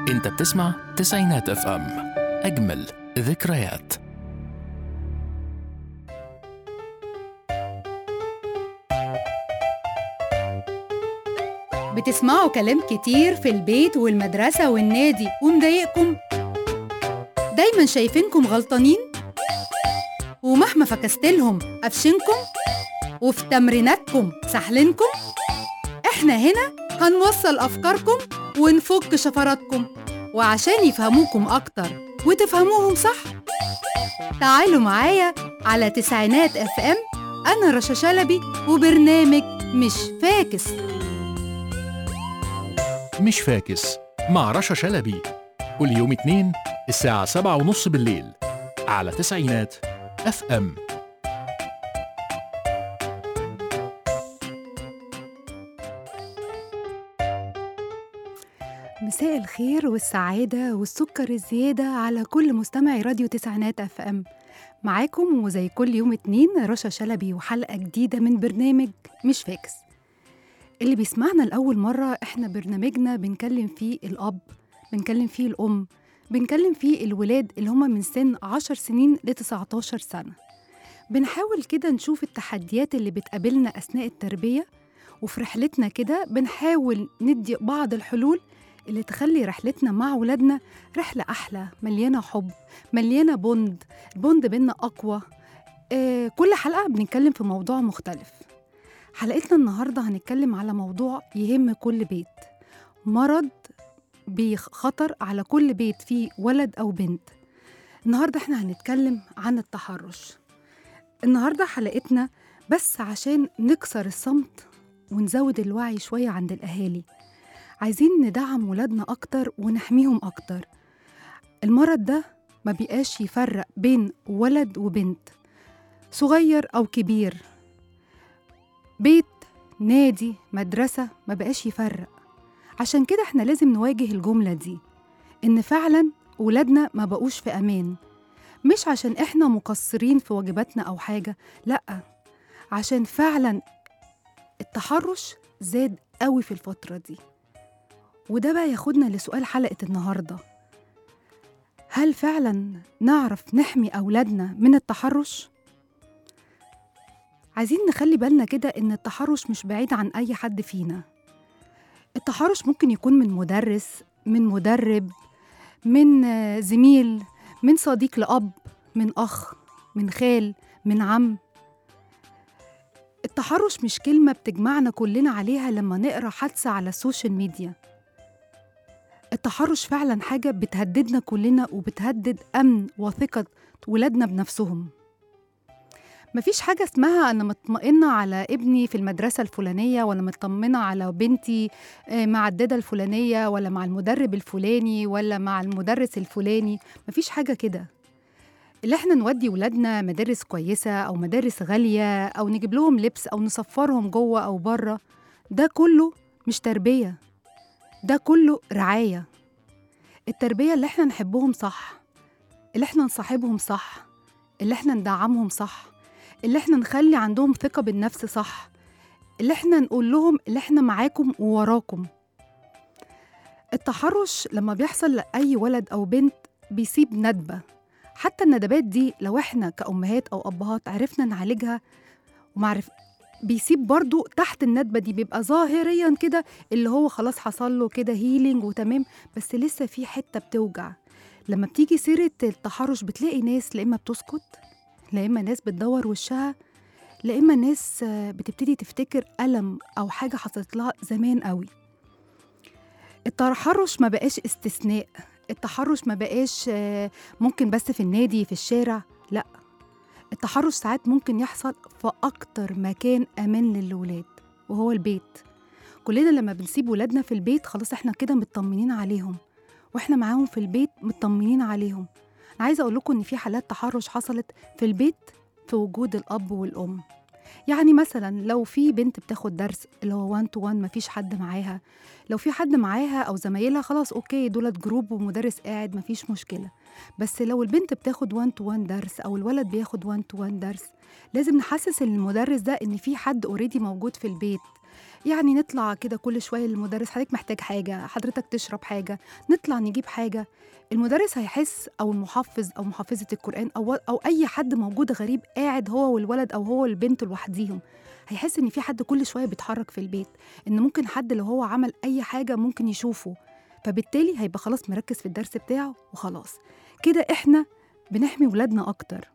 انت بتسمع تسعينات اف ام اجمل ذكريات بتسمعوا كلام كتير في البيت والمدرسة والنادي ومضايقكم دايما شايفينكم غلطانين ومهما فكستلهم قفشنكم وفي تمريناتكم سحلنكم احنا هنا هنوصل أفكاركم ونفك شفراتكم وعشان يفهموكم أكتر وتفهموهم صح تعالوا معايا على تسعينات اف ام أنا رشا شلبي وبرنامج مش فاكس مش فاكس مع رشا شلبي كل يوم اتنين الساعة سبعة ونص بالليل على تسعينات اف ام مساء الخير والسعادة والسكر الزيادة على كل مستمعي راديو تسعينات اف ام معاكم وزي كل يوم اتنين رشا شلبي وحلقة جديدة من برنامج مش فاكس اللي بيسمعنا لأول مرة احنا برنامجنا بنكلم فيه الأب بنكلم فيه الأم بنكلم فيه الولاد اللي هما من سن 10 سنين ل 19 سنة بنحاول كده نشوف التحديات اللي بتقابلنا أثناء التربية وفي رحلتنا كده بنحاول ندي بعض الحلول اللي تخلي رحلتنا مع ولادنا رحلة أحلى مليانة حب مليانة بوند البوند بينا أقوى آه كل حلقة بنتكلم في موضوع مختلف حلقتنا النهاردة هنتكلم على موضوع يهم كل بيت مرض بخطر على كل بيت فيه ولد أو بنت النهاردة احنا هنتكلم عن التحرش النهاردة حلقتنا بس عشان نكسر الصمت ونزود الوعي شوية عند الأهالي عايزين ندعم ولادنا أكتر ونحميهم أكتر المرض ده ما بيقاش يفرق بين ولد وبنت صغير أو كبير بيت نادي مدرسة ما بقاش يفرق عشان كده احنا لازم نواجه الجملة دي إن فعلا ولادنا ما بقوش في أمان مش عشان احنا مقصرين في واجباتنا أو حاجة لأ عشان فعلا التحرش زاد قوي في الفترة دي وده بقى ياخدنا لسؤال حلقة النهاردة هل فعلا نعرف نحمي أولادنا من التحرش؟ عايزين نخلي بالنا كده إن التحرش مش بعيد عن أي حد فينا التحرش ممكن يكون من مدرس من مدرب من آه، زميل من صديق لأب من أخ من خال من عم التحرش مش كلمة بتجمعنا كلنا عليها لما نقرأ حادثة على السوشيال ميديا التحرش فعلا حاجة بتهددنا كلنا وبتهدد أمن وثقة ولادنا بنفسهم مفيش حاجة اسمها أنا مطمئنة على ابني في المدرسة الفلانية ولا مطمنة على بنتي آه، مع الدادة الفلانية ولا مع المدرب الفلاني ولا مع المدرس الفلاني مفيش حاجة كده اللي احنا نودي ولادنا مدارس كويسة أو مدارس غالية أو نجيب لهم لبس أو نسفرهم جوه أو بره ده كله مش تربية ده كله رعاية التربية اللي احنا نحبهم صح اللي احنا نصاحبهم صح اللي احنا ندعمهم صح اللي احنا نخلي عندهم ثقة بالنفس صح اللي احنا نقول لهم اللي احنا معاكم ووراكم التحرش لما بيحصل لأي ولد أو بنت بيسيب ندبة حتى الندبات دي لو احنا كأمهات أو أبهات عرفنا نعالجها ومعرف بيسيب برضو تحت الندبة دي بيبقى ظاهريا كده اللي هو خلاص حصل له كده هيلينج وتمام بس لسه في حتة بتوجع لما بتيجي سيرة التحرش بتلاقي ناس لا إما بتسكت لا إما ناس بتدور وشها لا إما ناس آه، بتبتدي تفتكر ألم أو حاجة حصلت لها زمان قوي التحرش ما بقاش استثناء التحرش ما بقاش آه، ممكن بس في النادي في الشارع لا التحرش ساعات ممكن يحصل في أكتر مكان أمان للولاد وهو البيت كلنا لما بنسيب ولادنا في البيت خلاص احنا كده مطمنين عليهم واحنا معاهم في البيت مطمنين عليهم انا عايزه اقول لكم ان في حالات تحرش حصلت في البيت في وجود الاب والام يعني مثلا لو في بنت بتاخد درس اللي هو 1 تو 1 مفيش حد معاها لو في حد معاها او زمايلها خلاص اوكي دولت جروب ومدرس قاعد مفيش مشكله بس لو البنت بتاخد 1 تو 1 درس او الولد بياخد 1 تو 1 درس لازم نحسس المدرس ده ان في حد اوريدي موجود في البيت يعني نطلع كده كل شويه للمدرس حضرتك محتاج حاجه حضرتك تشرب حاجه نطلع نجيب حاجه المدرس هيحس او المحفظ او محفظه القران او او اي حد موجود غريب قاعد هو والولد او هو والبنت لوحديهم هيحس ان في حد كل شويه بيتحرك في البيت ان ممكن حد لو هو عمل اي حاجه ممكن يشوفه فبالتالي هيبقى خلاص مركز في الدرس بتاعه وخلاص كده احنا بنحمي ولادنا اكتر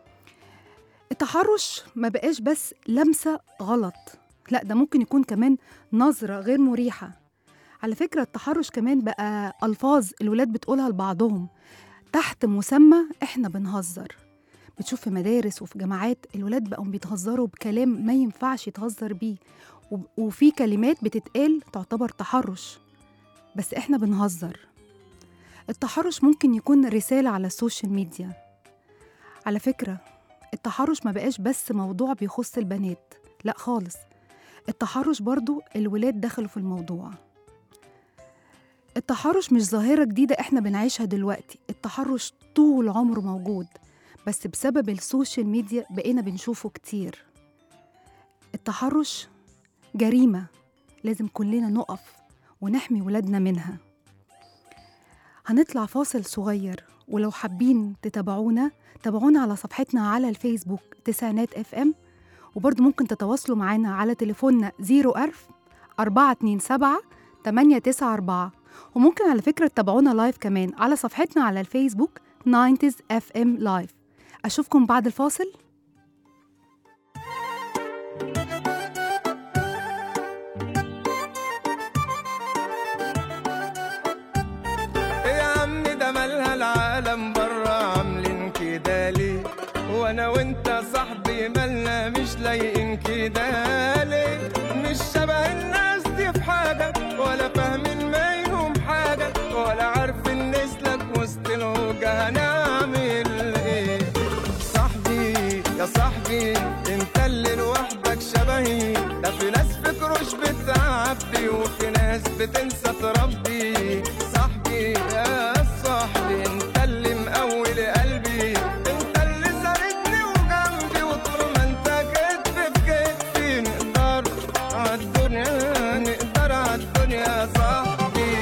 التحرش ما بقاش بس لمسه غلط لا ده ممكن يكون كمان نظره غير مريحه على فكره التحرش كمان بقى الفاظ الولاد بتقولها لبعضهم تحت مسمى احنا بنهزر بتشوف في مدارس وفي جامعات الولاد بقوا بيتهزروا بكلام ما ينفعش يتهزر بيه وب- وفي كلمات بتتقال تعتبر تحرش بس احنا بنهزر التحرش ممكن يكون رسالة على السوشيال ميديا على فكرة التحرش ما بقاش بس موضوع بيخص البنات لا خالص التحرش برضو الولاد دخلوا في الموضوع التحرش مش ظاهرة جديدة احنا بنعيشها دلوقتي التحرش طول عمره موجود بس بسبب السوشيال ميديا بقينا بنشوفه كتير التحرش جريمة لازم كلنا نقف ونحمي ولادنا منها هنطلع فاصل صغير ولو حابين تتابعونا تابعونا على صفحتنا على الفيسبوك تسعينات اف ام وبرضه ممكن تتواصلوا معانا على تليفوننا 01000 427 894 وممكن على فكرة تتابعونا لايف كمان على صفحتنا على الفيسبوك 90s FM لايف أشوفكم بعد الفاصل يا عم ده مالها العالم برا عاملين كده ليه وانا وانت صاحبي مالنا مش لايقين كده ليه مش شبه الناس دي في حاجة ولا فاهمين منهم حاجة ولا عارفين نسلك وسط الوجه هنعمل ايه صاحبي يا صاحبي انت اللي لوحدك شبهي ده في ناس فكروش بتعبي وفي ناس بتنسى تربي صاحبي يا صاحبي انت اللي مقول قلبي انت اللي ساندني وجنبي وطول ما انت كتف في كتفي نقدر عالدنيا نقدر عالدنيا يا صاحبي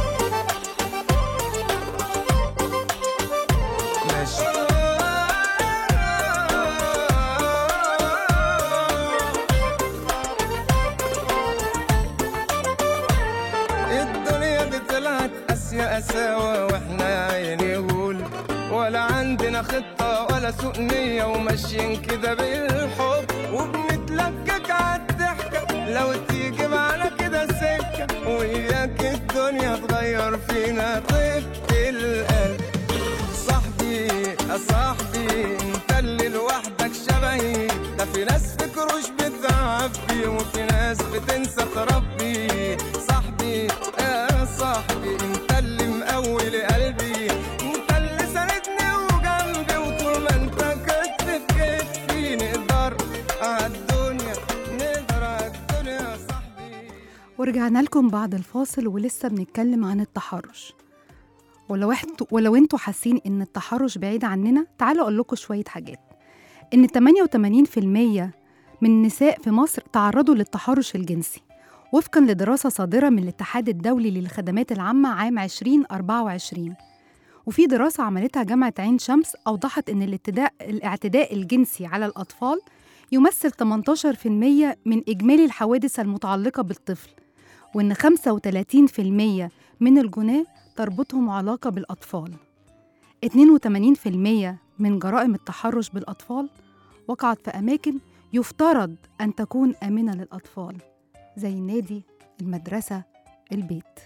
الدنيا دي طلعت قاسية قساوة واحنا يا عيني غول ولا عندنا خطة ولا سوء نية وماشيين كده بالحب وبنتلكك عالضحكة لو تيجي معانا كده سكة وياك الدنيا تغير فينا طيبة القلب صاحبي يا صاحبي انت اللي لوحدك شبهي ده في ناس فكروش بتعبي وفي ناس بتنسى تربي صاحبي يا صاحبي انت اللي مقول قلبي انت اللي ساندني وجنبي وطول ما انت كتف في كتفي نقدر عالدنيا نقدر عالدنيا يا صاحبي ورجعنا لكم بعد الفاصل ولسه بنتكلم عن التحرش ولو انتوا ولو انتوا حاسين ان التحرش بعيد عننا تعالوا اقول لكم شويه حاجات ان 88% من النساء في مصر تعرضوا للتحرش الجنسي وفقا لدراسه صادره من الاتحاد الدولي للخدمات العامه عام 2024 وفي دراسة عملتها جامعة عين شمس أوضحت إن الاعتداء, الاعتداء الجنسي على الأطفال يمثل 18% من إجمالي الحوادث المتعلقة بالطفل وإن 35% من الجناه تربطهم علاقة بالأطفال 82% من جرائم التحرش بالأطفال وقعت في أماكن يفترض أن تكون آمنة للأطفال زي النادي المدرسة البيت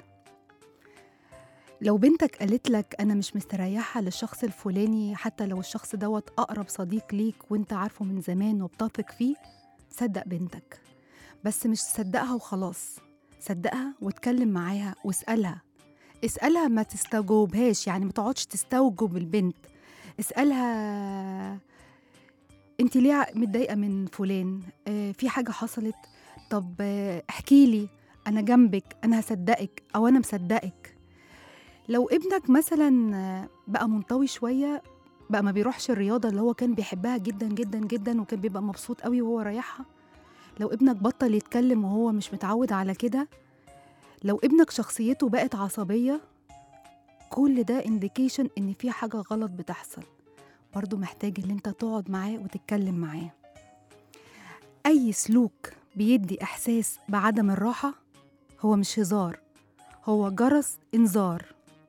لو بنتك قالت لك أنا مش مستريحة للشخص الفلاني حتى لو الشخص دوت أقرب صديق ليك وانت عارفه من زمان وبتثق فيه صدق بنتك بس مش صدقها وخلاص صدقها واتكلم معاها واسألها اسألها ما تستوجبهاش يعني ما تقعدش تستوجب البنت اسألها انت ليه متضايقة من فلان آه في حاجة حصلت طب آه احكي لي انا جنبك انا هصدقك او انا مصدقك لو ابنك مثلا آه، بقى منطوي شوية بقى ما بيروحش الرياضة اللي هو كان بيحبها جدا جدا جدا وكان بيبقى مبسوط قوي وهو رايحها لو ابنك بطل يتكلم وهو مش متعود على كده لو ابنك شخصيته بقت عصبية كل ده انديكيشن ان في حاجة غلط بتحصل برضو محتاج ان انت تقعد معاه وتتكلم معاه اي سلوك بيدي احساس بعدم الراحة هو مش هزار هو جرس انذار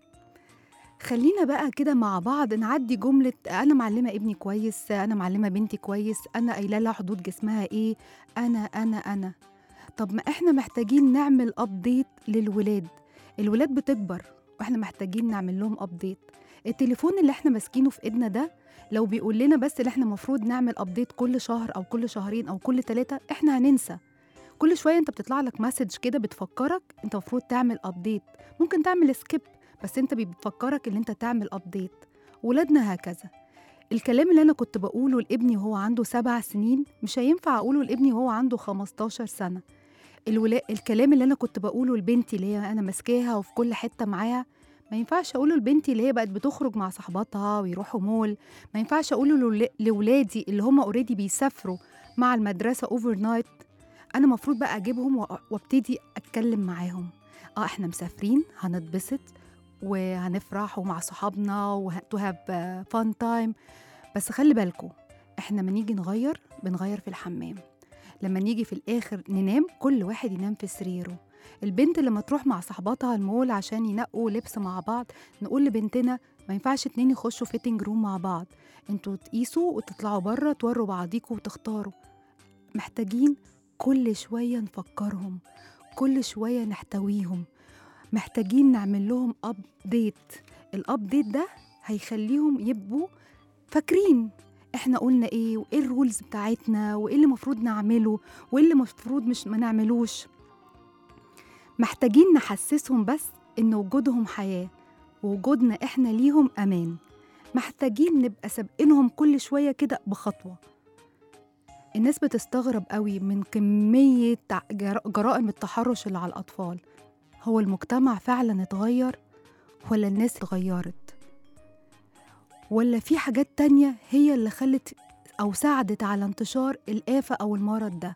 خلينا بقى كده مع بعض نعدي جملة أنا معلمة ابني كويس أنا معلمة بنتي كويس أنا قايلة لها حدود جسمها إيه أنا أنا أنا طب ما إحنا محتاجين نعمل أبديت للولاد الولاد بتكبر وإحنا محتاجين نعمل لهم أبديت التليفون اللي إحنا ماسكينه في إيدنا ده لو بيقول لنا بس اللي إحنا المفروض نعمل أبديت كل شهر أو كل شهرين أو كل ثلاثة إحنا هننسى كل شوية أنت بتطلع لك مسج كده بتفكرك أنت المفروض تعمل أبديت ممكن تعمل سكيب بس انت بيفكرك ان انت تعمل ابديت ولادنا هكذا الكلام اللي انا كنت بقوله لابني وهو عنده سبع سنين مش هينفع اقوله لابني وهو عنده 15 سنه الولا... الكلام اللي انا كنت بقوله لبنتي اللي هي انا ماسكاها وفي كل حته معاها ما ينفعش اقوله لبنتي اللي هي بقت بتخرج مع صحباتها ويروحوا مول ما ينفعش اقوله لول- لولادي اللي هم اوريدي بيسافروا مع المدرسه اوفر نايت انا المفروض بقى اجيبهم وأ- وابتدي اتكلم معاهم اه احنا مسافرين هنتبسط وهنفرح ومع صحابنا وتو هاف فان تايم بس خلي بالكم احنا لما نيجي نغير بنغير في الحمام لما نيجي في الاخر ننام كل واحد ينام في سريره البنت لما تروح مع صحباتها المول عشان ينقوا لبس مع بعض نقول لبنتنا ما ينفعش اتنين يخشوا فيتنج روم مع بعض انتوا تقيسوا وتطلعوا بره توروا بعضيكوا وتختاروا محتاجين كل شوية نفكرهم كل شوية نحتويهم محتاجين نعمل لهم ابديت الابديت ده هيخليهم يبقوا فاكرين احنا قلنا ايه وايه الرولز بتاعتنا وايه اللي المفروض نعمله وايه اللي المفروض مش ما نعملوش محتاجين نحسسهم بس ان وجودهم حياة ووجودنا احنا ليهم امان محتاجين نبقى سابقينهم كل شوية كده بخطوة الناس بتستغرب قوي من كمية تع- جر- جرائم التحرش اللي على الأطفال هو المجتمع فعلا اتغير ولا الناس اتغيرت ولا في حاجات تانية هي اللي خلت أو ساعدت على انتشار الآفة أو المرض ده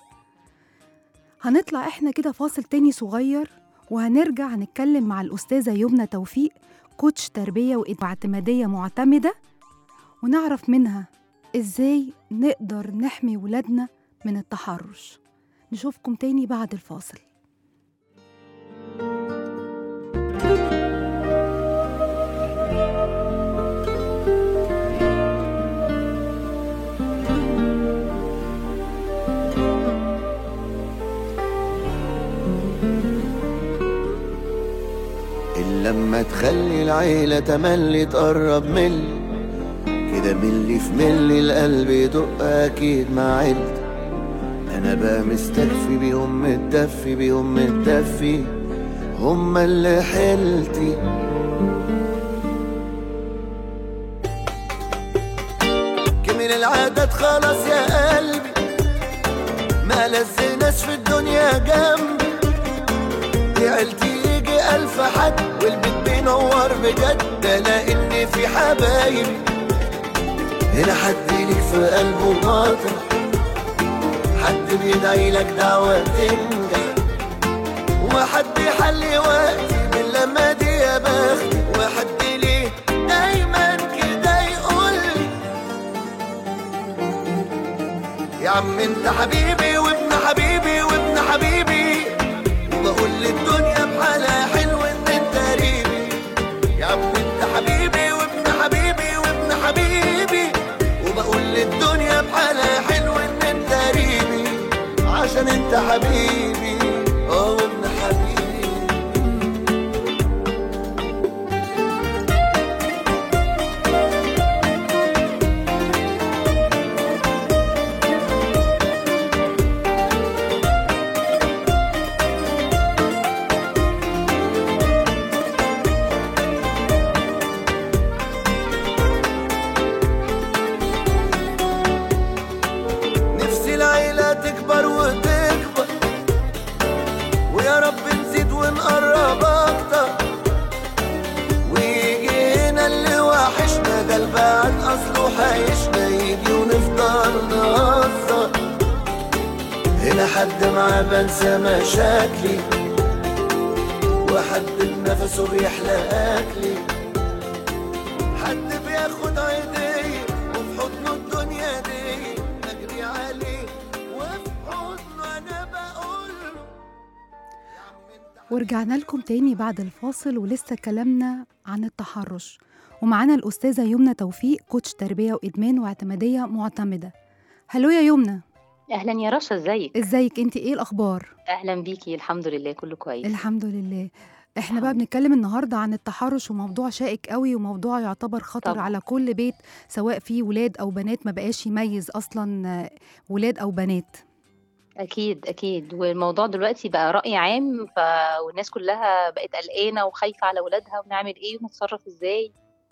هنطلع إحنا كده فاصل تاني صغير وهنرجع نتكلم مع الأستاذة يمنى توفيق كوتش تربية واعتمادية معتمدة ونعرف منها إزاي نقدر نحمي ولادنا من التحرش نشوفكم تاني بعد الفاصل إلا لما تخلي العيلة تملي تقرب ملي كده ملي في ملي القلب يدق أكيد مع عيلتي أنا بقى مستكفي بيهم متدفي بيهم متدفي هما اللي حيلتي كمل العادات خلاص يا قلبي ما لزناش في الدنيا جنبي دي عيلتي يجي ألف حد والبيت بينور بجد ده لأن في حبايبي هنا حد ليك في قلبه مطرح حد بيدعي لك دعوة تنجح وحد يحلي وقتي من لما دي يا بختي وحد ليه دايما كده يقول لي يا عم انت حبيبي وابن حبيبي وابن حبيبي وبقول للدنيا بحالها حلو ان انت قريبي يا عم انت حبيبي وابن حبيبي وابن حبيبي وبقول للدنيا بحالها حلو ان انت قريبي عشان انت حبيبي اه وابن حبيبي نفسي العيلة تكبر وتكبر حد معاه بنسى مشاكلي وحد بنفسه بيحلى أكلي حد بياخد عيدي وفي حضنه الدنيا دي أجري عليه وفي حضنه أنا بقول له يا عم انت ورجعنا لكم تاني بعد الفاصل ولسه كلامنا عن التحرش ومعانا الأستاذة يمنى توفيق كوتش تربية وإدمان واعتمادية معتمدة هلو يا يمنى اهلا يا رشا ازيك ازيك انت ايه الأخبار؟ اهلا بيكي الحمد لله كله كويس الحمد لله احنا بقى الحمد بنتكلم النهارده عن التحرش وموضوع شائك قوي وموضوع يعتبر خطر طبعا. على كل بيت سواء فيه ولاد او بنات ما بقاش يميز اصلا آه، ولاد او بنات اكيد اكيد والموضوع دلوقتي بقى رأي عام ف... والناس كلها بقت قلقانه وخايفه على اولادها ونعمل ايه ونتصرف ازاي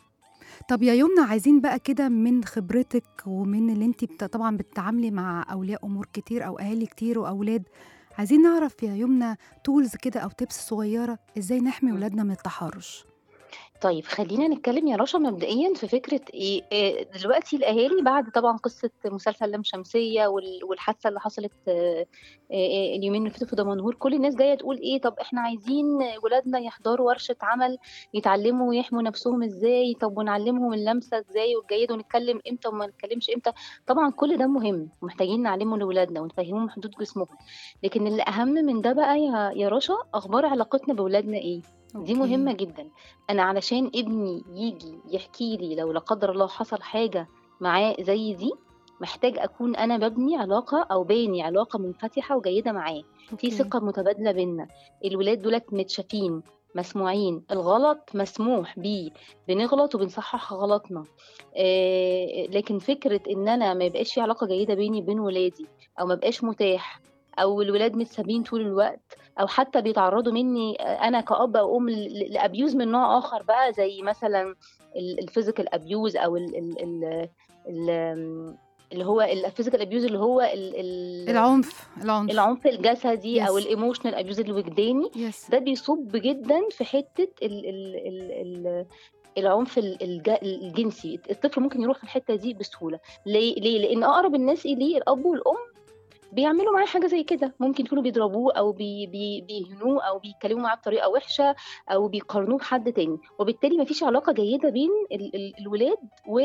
طب يا يمنى عايزين بقى كده من خبرتك ومن اللي انت بت... طبعا بتتعاملي مع اولياء امور كتير او اهالي كتير واولاد عايزين نعرف يا يمنى تولز كده او تبس صغيره ازاي نحمي مم. ولادنا من التحرش طيب خلينا نتكلم يا رشا مبدئيا في فكرة ايه إيه دلوقتي الأهالي بعد طبعا قصة مسلسل لام شمسية وال- والحادثة اللي حصلت آه، آه، اليومين اللي فاتوا في دمنهور كل الناس جاية تقول ايه طب احنا عايزين ولادنا يحضروا ورشة عمل يتعلموا ويحموا نفسهم ازاي طب ونعلمهم اللمسة ازاي والجيد ونتكلم امتى وما نتكلمش امتى طبعا كل ده مهم ومحتاجين نعلمه لولادنا ونفهمهم حدود جسمهم لكن اللي أهم من ده بقى يا يا رشا أخبار علاقتنا بولادنا ايه دي أوكي. مهمة جدا أنا علشان ابني يجي يحكي لي لو لا قدر الله حصل حاجة معاه زي دي محتاج أكون أنا ببني علاقة أو باني علاقة منفتحة وجيدة معاه في أوكي. ثقة متبادلة بينا الولاد دولت متشافين مسموعين الغلط مسموح بيه بنغلط وبنصحح غلطنا آه لكن فكرة إن أنا ما يبقاش في علاقة جيدة بيني وبين ولادي أو ما بقاش متاح أو الولاد متسابين طول الوقت او حتى بيتعرضوا مني انا كأب او ام ل- لابيوز من نوع اخر بقى زي مثلا الفيزيكال ابيوز او ال ال ال ال اللي هو الفيزيكال ابيوز اللي هو ال ال العنف العنف العنف الجسدي او Yes. الايموشنال ابيوز الوجداني يس ده بيصب جدا في حته ال ال ال ال العنف ال- الج- الجنسي الطفل ممكن يروح في الحته دي بسهوله ليه ليه لان اقرب الناس اليه الاب والام بيعملوا معاه حاجه زي كده ممكن يكونوا بيضربوه او بي بي بيهنوه او بيتكلموا معاه بطريقه وحشه او بيقارنوه بحد تاني وبالتالي مفيش علاقه جيده بين ال ال الولاد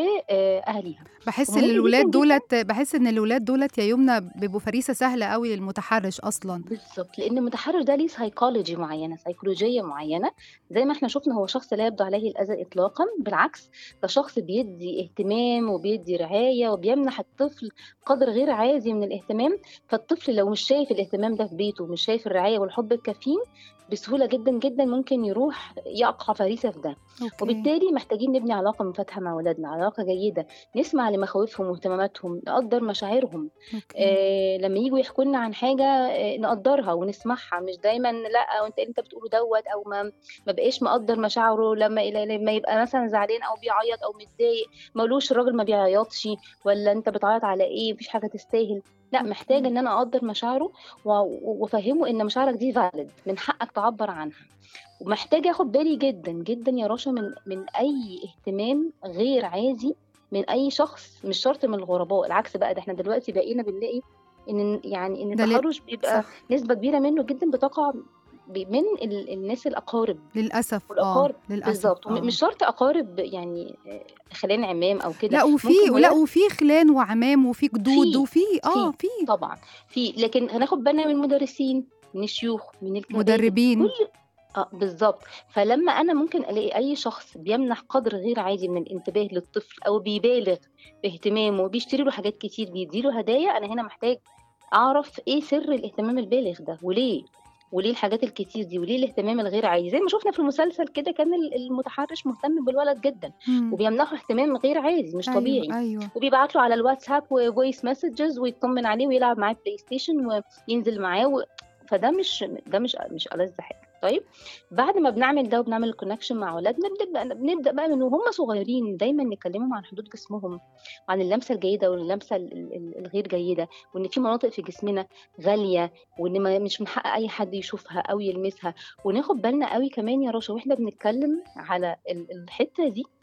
واهاليها بحس ان ومهم الولاد جداً دولت بحس ان الولاد دولت يا يمنى بيبقوا فريسه سهله قوي للمتحرش اصلا بالظبط لان المتحرش ده ليه سايكولوجي معينه سيكولوجيه معينه زي ما احنا شفنا هو شخص لا يبدو عليه الاذى اطلاقا بالعكس ده شخص بيدي اهتمام وبيدي رعايه وبيمنح الطفل قدر غير عادي من الاهتمام فالطفل لو مش شايف الاهتمام ده في بيته ومش شايف الرعايه والحب الكافيين بسهوله جدا جدا ممكن يروح يقع فريسه في ده اوكي وبالتالي محتاجين نبني علاقه منفتحه مع اولادنا علاقه جيده نسمع لمخاوفهم واهتماماتهم نقدر مشاعرهم اوكي آه لما يجوا يحكوا لنا عن حاجه آه نقدرها ونسمعها مش دايما لا وانت إيه اللي انت بتقوله دوت او ما ما بقاش مقدر مشاعره لما لما يبقى مثلا زعلان او بيعيط او متضايق ما قولوش الراجل ما بيعيطش ولا انت بتعيط على ايه مفيش حاجه تستاهل لا أوكي. محتاجه ان انا اقدر مشاعره و- وافهمه ان مشاعرك دي فاليد من حقك تعبر عنها ومحتاجه اخد بالي جدا جدا يا رشا من من اي اهتمام غير عادي من اي شخص مش شرط من الغرباء العكس بقى ده احنا دلوقتي بقينا بنلاقي ان يعني ان ده لل- التحرش بيبقى صح نسبه كبيره منه جدا بتقع ب- من ال- الناس الاقارب للاسف اه والاقارب للاسف بالظبط آه. مش شرط اقارب يعني آه، خلان عمام او كده لا وفي ممكن لا ولد وفي خلان وعمام وفي جدود في وفي اه في طبعا في لكن هناخد بالنا من المدرسين من الشيوخ من الكباتن مدربين كل اه بالظبط فلما انا ممكن الاقي اي شخص بيمنح قدر غير عادي من الانتباه للطفل او بيبالغ باهتمامه وبيشتري له حاجات كتير بيديله هدايا انا هنا محتاج اعرف ايه سر الاهتمام البالغ ده وليه وليه الحاجات الكتير دي وليه الاهتمام الغير عادي زي ما شفنا في المسلسل كده كان ال- المتحرش مهتم بالولد جدا مم. وبيمنحه اهتمام غير عادي مش طبيعي ايوه ايوه وبيبعت له على الواتساب وفويس مسجز ويطمن عليه ويلعب معاه بلاي ستيشن وينزل معاه و... فده مش ده مش مش ألذ حاجه طيب بعد ما بنعمل ده وبنعمل الكونكشن مع اولادنا بنبدا بنبدا بقى من وهم صغيرين دايما نكلمهم عن حدود جسمهم عن اللمسه الجيده واللمسه ال- ال- الغير جيده وان في مناطق في جسمنا غاليه وان ما مش من حق اي حد يشوفها او يلمسها وناخد بالنا قوي كمان يا رشا واحنا بنتكلم على ال- الحته دي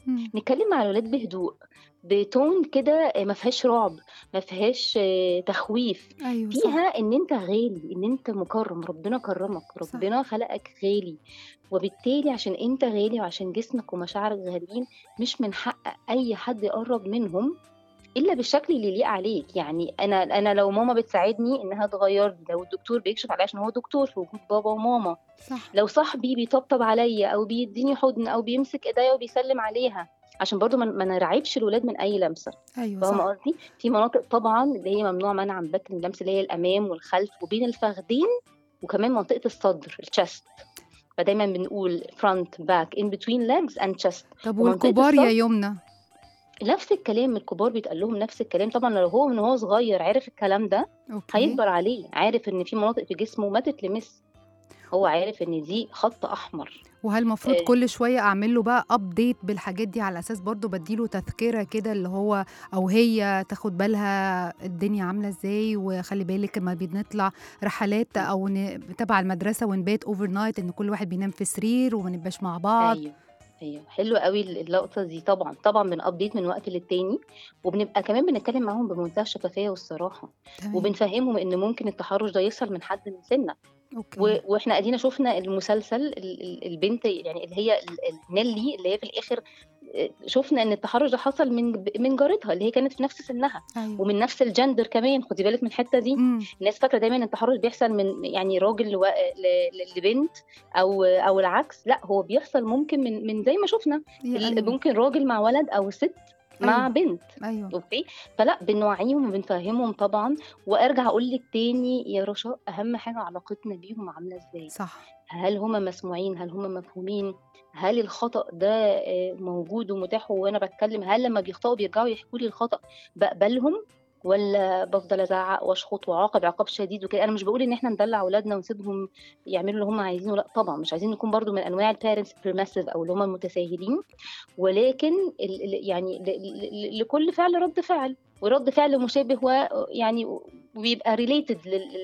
مم. نتكلم مع الولاد بهدوء بتون كده ما فيهاش رعب ما فيهاش آه، تخويف ايوه صح فيها ان انت غالي ان انت مكرم ربنا كرمك صح. ربنا خلقك غالي وبالتالي عشان انت غالي وعشان جسمك ومشاعرك غاليين مش من حق اي حد يقرب منهم الا بالشكل اللي يليق عليك يعني انا انا لو ماما بتساعدني انها تغير لي لو الدكتور بيكشف عليا عشان هو دكتور في وجود بابا وماما صح لو صاحبي بيطبطب عليا او بيديني حضن او بيمسك ايديا وبيسلم عليها عشان برضو ما ما نرعبش الولاد من اي لمسه ايوه فاهمه صح قصدي في مناطق طبعا اللي هي ممنوع منعا باتا من اللمس اللي هي الامام والخلف وبين الفخذين وكمان منطقه الصدر الشست فدايما بنقول front back in between legs and chest طب ومنطقة والكبار يا الصدر؟ يمنى نفس الكلام الكبار بيتقال لهم نفس الكلام طبعا لو هو من هو صغير عارف الكلام ده اوكي هيكبر عليه عارف ان في مناطق في جسمه ما تتلمس هو عارف ان دي خط احمر وهل المفروض آه. كل شويه اعمل له بقى ابديت بالحاجات دي على اساس برضو بديله تذكره كده اللي هو او هي تاخد بالها الدنيا عامله ازاي وخلي بالك لما بنطلع رحلات او ن- تبع المدرسه ونبات اوفر نايت ان كل واحد بينام في سرير وما نبقاش مع بعض ايوه ايوه حلو قوي اللقطه دي طبعا طبعا بنابديت من وقت للتاني وبنبقى كمان بنتكلم معاهم بمنتهى الشفافيه والصراحه تمام وبنفهمهم ان ممكن التحرش ده يحصل من حد من سننا اوكي و- واحنا ادينا شفنا المسلسل ال- ال- البنت يعني اللي هي ال- ال- نيلي اللي هي في الاخر آه، شفنا ان التحرش ده حصل من من جارتها اللي هي كانت في نفس سنها ايوه ومن نفس الجندر كمان خدي بالك من الحته دي امم الناس فاكره دايما ان التحرش بيحصل من يعني راجل لو- ل- ل- لبنت او او العكس لا هو بيحصل ممكن من من زي ما شفنا ال- ايوه ممكن راجل مع ولد او ست مع أيوة. بنت ايوه اوكي فلا بنوعيهم وبنفهمهم طبعا وارجع اقول لك تاني يا رشا اهم حاجه علاقتنا بيهم عامله ازاي صح هل هم مسموعين هل هم مفهومين هل الخطأ ده آه، موجود ومتاح وانا بتكلم هل لما بيخطئوا بيرجعوا يحكوا لي الخطأ بقبلهم ولا بفضل ازعق واشخط واعاقب عقاب شديد وكده انا مش بقول ان احنا ندلع اولادنا ونسيبهم يعملوا اللي هم عايزينه لا طبعا مش عايزين نكون برضو من انواع البيرنتس بيرمسيف او اللي هم المتساهلين ولكن ال- ال- يعني ل- ل- لكل فعل رد فعل ورد فعل مشابه ويعني وبيبقى ريليتد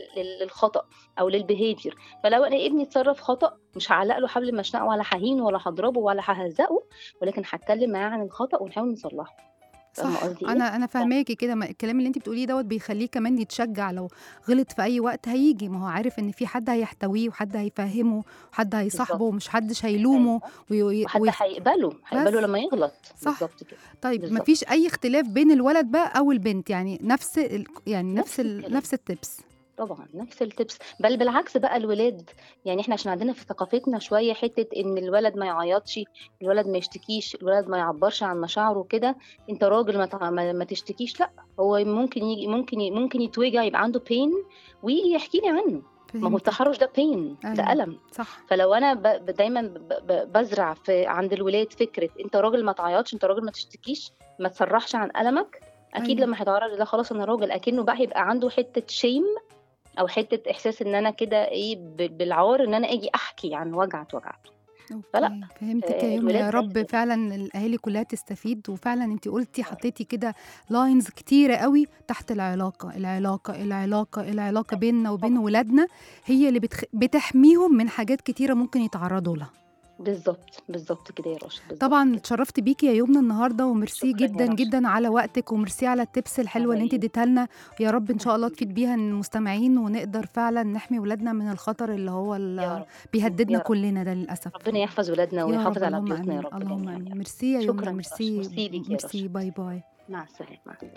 للخطأ او للبيهيفير فلو انا ابني اتصرف خطأ مش هعلق له حبل مشنقه ولا ههينه ولا هضربه ولا ههزقه ولكن هتكلم معاه عن الخطأ ونحاول نصلحه فاهمة صح قصدي إيه؟ انا انا فاهماكي كده ما- الكلام اللي انت بتقوليه دوت بيخليه كمان يتشجع لو غلط في اي وقت هيجي ما هو عارف ان في حد هيحتويه وحد هيفهمه وحد هيصاحبه بالظبط. ومش حدش هيلومه وي... وحتى وي... هيقبله هيقبله بس. لما يغلط صح. بالظبط كده طيب بالظبط. ما فيش اي اختلاف بين الولد بقى او البنت يعني نفس ال... يعني نفس نفس ال... الكلام. نفس التبس طبعا نفس التبس بل بالعكس بقى الولاد يعني احنا عشان عندنا في ثقافتنا شويه حته ان الولد ما يعيطش الولد ما يشتكيش الولد ما يعبرش عن مشاعره كده انت راجل ما, تع- ما ما تشتكيش لا هو ممكن يجي ممكن ي- ممكن يتوجع يبقى عنده بين ويجي يحكي لي عنه ما هو فهمت التحرش ده بين أيوة. ده الم صح فلو انا ب... ب- دايما ب... ب... بزرع في عند الولاد فكره انت راجل ما تعيطش انت راجل ما تشتكيش ما تصرحش عن المك اكيد أيوة. لما هيتعرض لده خلاص انا راجل اكنه بقى هيبقى عنده حته شيم او حته احساس ان انا كده ايه ب- بالعار ان انا اجي احكي عن وجعه وجعته فلا، أوكي. فهمتك آه، يا يمنى يا الولاد رب زي- فعلا الاهالي كلها تستفيد وفعلا انت قلتي حطيتي كده لاينز كتيره قوي تحت العلاقه العلاقه العلاقه العلاقه بيننا وبين ولادنا هي اللي بتخ... بتحميهم من حاجات كتيره ممكن يتعرضوا لها بالظبط بالظبط كده يا رشا بالظبط طبعا كده. اتشرفت بيكي يا يمنى النهارده وميرسي شكراً يا جدا رشا. جدا على وقتك وميرسي على التبس الحلوه اللي انت حبايبي. اديتها لنا يا رب ان شاء الله حبيبي. تفيد بيها المستمعين ونقدر فعلا نحمي ولادنا من الخطر اللي هو يا اللي رب بيهددنا يا رب. كلنا ده للاسف ربنا يحفظ ولادنا يا ويحافظ رب على اللهم بيوتنا يا امين رب اللهم جميعا يا امين رب. ميرسي يا شكراً يمنى يا ميرسي رشا. ميرسي ليك يا ميرسي رشا. باي باي مع السلامه مع السلامه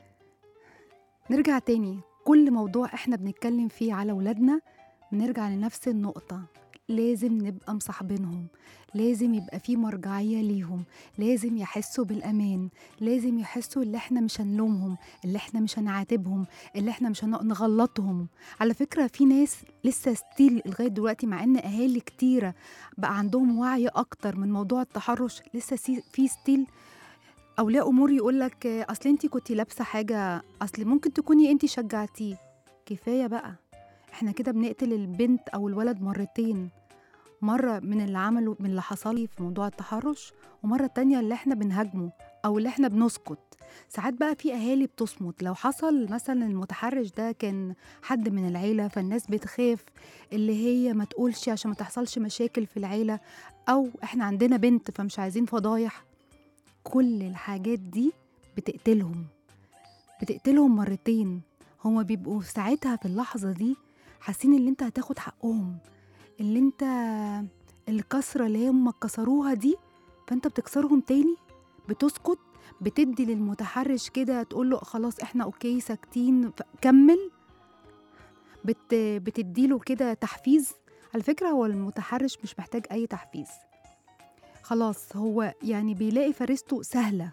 نرجع تاني كل موضوع احنا بنتكلم فيه على ولادنا بنرجع لنفس النقطة لازم نبقى مصاحبينهم لازم يبقى في مرجعية ليهم لازم يحسوا بالأمان لازم يحسوا اللي احنا مش هنلومهم اللي احنا مش هنعاتبهم اللي احنا مش هن- نغلطهم على فكرة في ناس لسه ستيل لغاية دلوقتي مع ان اهالي كتيرة بقى عندهم وعي اكتر من موضوع التحرش لسه سي- في ستيل اولياء امور يقول لك اصل انت كنتي لابسه حاجه اصل ممكن تكوني انت شجعتيه كفايه بقى احنا كده بنقتل البنت او الولد مرتين مره من اللي عمله من اللي حصل لي في موضوع التحرش ومره تانية اللي احنا بنهاجمه او اللي احنا بنسكت ساعات بقى في اهالي بتصمت لو حصل مثلا المتحرش ده كان حد من العيله فالناس بتخاف اللي هي ما تقولش عشان ما تحصلش مشاكل في العيله او احنا عندنا بنت فمش عايزين فضايح كل الحاجات دي بتقتلهم بتقتلهم مرتين هما بيبقوا ساعتها في اللحظة دي حاسين ان انت هتاخد حقهم اللي انت الكسرة اللي هم كسروها دي فانت بتكسرهم تاني بتسكت بتدي للمتحرش كده تقول له خلاص احنا اوكي ساكتين ف- كمل بت بتديله كده تحفيز على فكرة هو المتحرش مش محتاج أي تحفيز خلاص هو يعني بيلاقي فريسته سهلة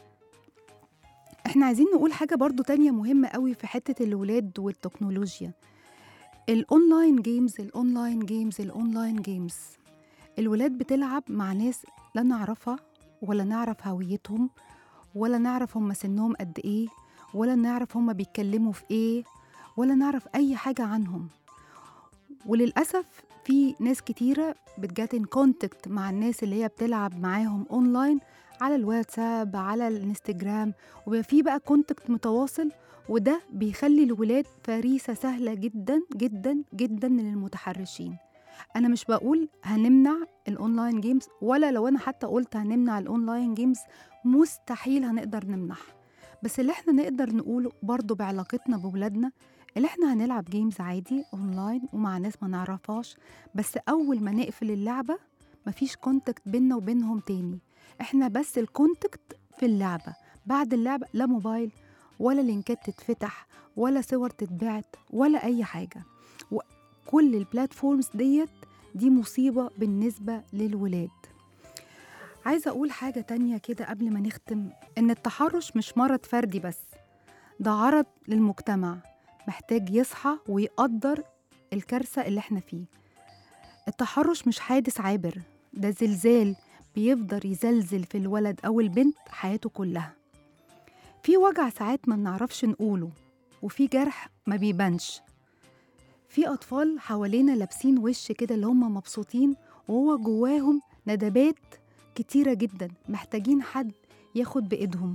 احنا عايزين نقول حاجة برضو تانية مهمة قوي في حتة الولاد والتكنولوجيا الاونلاين جيمز الاونلاين جيمز الاونلاين جيمز الولاد بتلعب مع ناس لا نعرفها ولا نعرف هويتهم ولا نعرف هم سنهم قد ايه ولا نعرف هم بيتكلموا في ايه ولا نعرف اي حاجة عنهم وللأسف في ناس كتيرة بتجات ان كونتاكت مع الناس اللي هي بتلعب معاهم اونلاين على الواتساب على الانستجرام وبيبقى في بقى كونتاكت متواصل وده بيخلي الولاد فريسة سهلة جدا جدا جدا للمتحرشين أنا مش بقول هنمنع الأونلاين جيمز ولا لو أنا حتى قلت هنمنع الأونلاين جيمز مستحيل هنقدر نمنعها بس اللي احنا نقدر نقوله برضو بعلاقتنا بولادنا اللي احنا هنلعب جيمز عادي اونلاين ومع ناس ما نعرفهاش بس اول ما نقفل اللعبة مفيش كونتاكت بينا وبينهم تاني احنا بس الكونتاكت في اللعبة بعد اللعبة لا موبايل ولا لينكات تتفتح ولا صور تتبعت ولا اي حاجة وكل البلاتفورمز ديت دي مصيبة بالنسبة للولاد عايزة أقول حاجة تانية كده قبل ما نختم إن التحرش مش مرض فردي بس ده عرض للمجتمع محتاج يصحى ويقدر الكارثة اللي احنا فيه التحرش مش حادث عابر ده زلزال بيفضل يزلزل في الولد أو البنت حياته كلها في وجع ساعات ما بنعرفش نقوله وفي جرح ما بيبانش في أطفال حوالينا لابسين وش كده اللي هم مبسوطين وهو جواهم ندبات كتيرة جدا محتاجين حد ياخد بإيدهم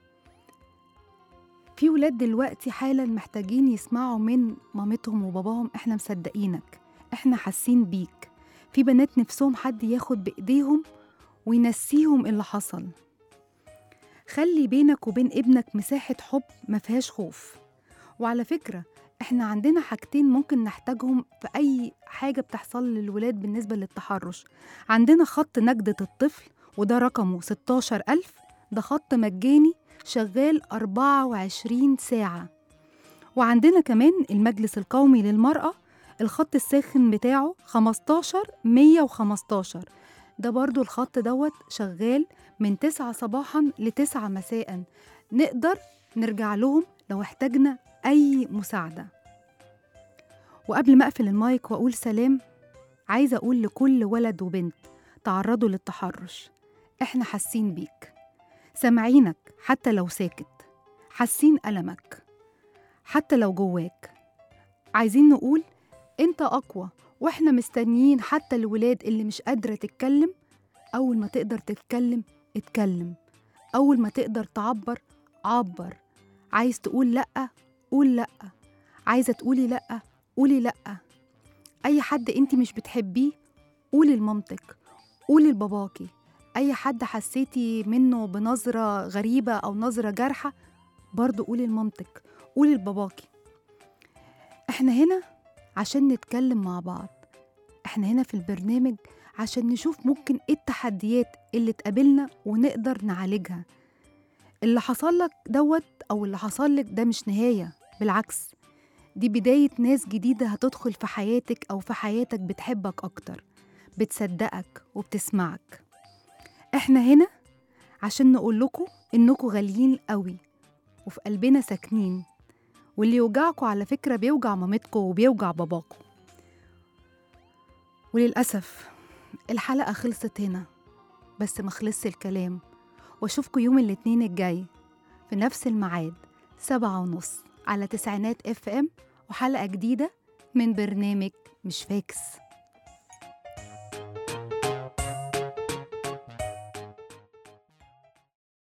في ولاد دلوقتي حالا محتاجين يسمعوا من مامتهم وباباهم احنا مصدقينك احنا حاسين بيك في بنات نفسهم حد ياخد بإيديهم وينسيهم اللي حصل خلي بينك وبين ابنك مساحة حب ما فيهاش خوف وعلى فكرة احنا عندنا حاجتين ممكن نحتاجهم في أي حاجة بتحصل للولاد بالنسبة للتحرش عندنا خط نجدة الطفل وده رقمه 16000 ده خط مجاني شغال 24 ساعة وعندنا كمان المجلس القومي للمرأة الخط الساخن بتاعه 15 115 ده برضو الخط دوت شغال من 9 صباحا ل 9 مساء نقدر نرجع لهم لو احتاجنا أي مساعدة وقبل ما أقفل المايك وأقول سلام عايزة أقول لكل ولد وبنت تعرضوا للتحرش إحنا حاسين بيك سامعينك حتى لو ساكت حاسين ألمك حتى لو جواك عايزين نقول أنت أقوى وإحنا مستنيين حتى الولاد اللي مش قادرة تتكلم أول ما تقدر تتكلم اتكلم أول ما تقدر تعبر عبر عايز تقول لأ قول لأ عايزة تقولي لأ قولي لأ أي حد أنت مش بتحبيه قولي لمامتك قولي لباباكي أي حد حسيتي منه بنظرة غريبة أو نظرة جارحة برضو قولي لمامتك قولي لباباكي احنا هنا عشان نتكلم مع بعض احنا هنا في البرنامج عشان نشوف ممكن ايه التحديات اللي تقابلنا ونقدر نعالجها اللي حصل لك دوت او اللي حصل لك ده مش نهاية بالعكس دي بداية ناس جديدة هتدخل في حياتك أو في حياتك بتحبك أكتر بتصدقك وبتسمعك احنا هنا عشان نقول لكم إنكم غاليين قوي وفي قلبنا ساكنين واللي يوجعكم على فكرة بيوجع مامتكم وبيوجع باباكم وللأسف الحلقة خلصت هنا بس ما خلصش الكلام واشوفكم يوم الاثنين الجاي في نفس الميعاد سبعة ونص على تسعينات اف ام وحلقة جديدة من برنامج مش فاكس